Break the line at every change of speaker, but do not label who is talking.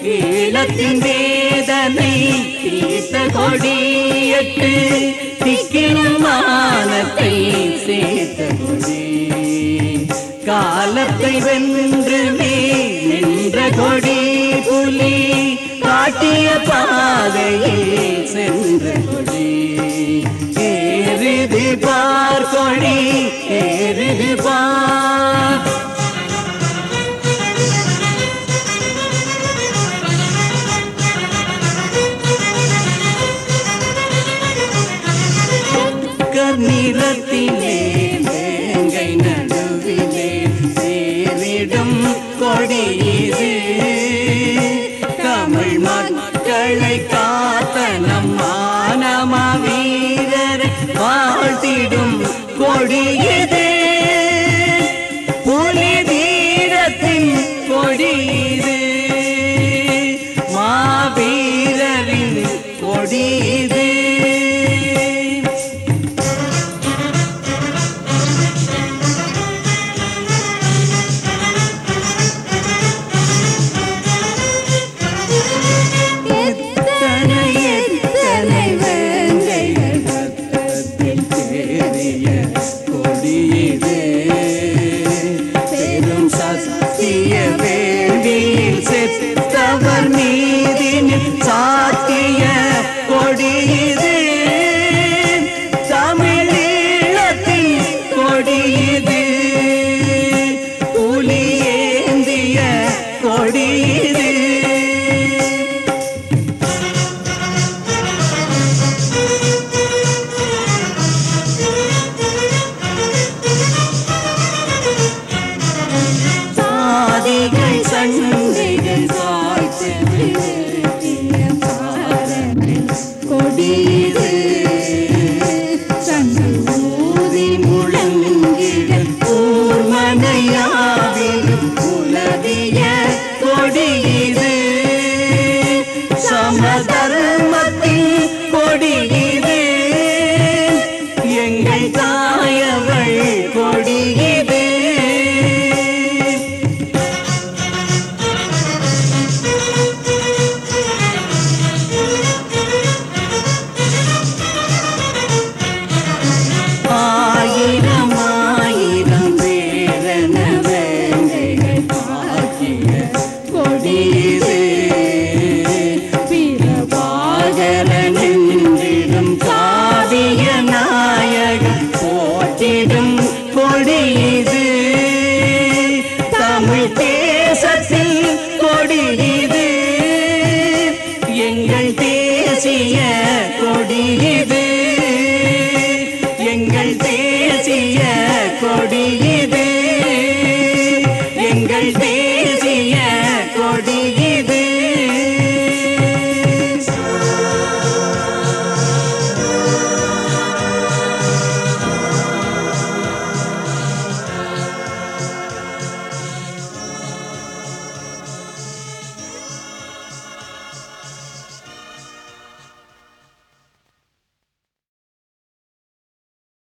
ஈழத்தின் வேதனை தீர்த்த கொடியட்டு திக்கிலும் மானத்தை சேர்த்த கொடி காலத்தை வென்று நின்ற கொடி புலி காட்டிய பாதையில் சென்ற கொடி ஏறுது பார் கொடி ஏறுது பார் கர்நிறத்திலே வேங்கை நடுவிலே சேரிடும் கொடியது தமிழ் மக்களை காத்த நம் மானம வீரர் வாழ்த்திடும் கொடியது புலி வீரத்தின் கொடியது மாவீரரின் கொடியது எத்தனை எத்தனை வேங்கைகள் ரத்தத்தில் தேறிய கொடியிலே பெரும் சத்திய வேள்வியில் செத்தவர் மீதினில் சாத்திய கொடியிது தமிழீழத்தின் கொடியிது புலியேந்திய கொடியிது சாதிகள் சண்டைகள் சாய்த்து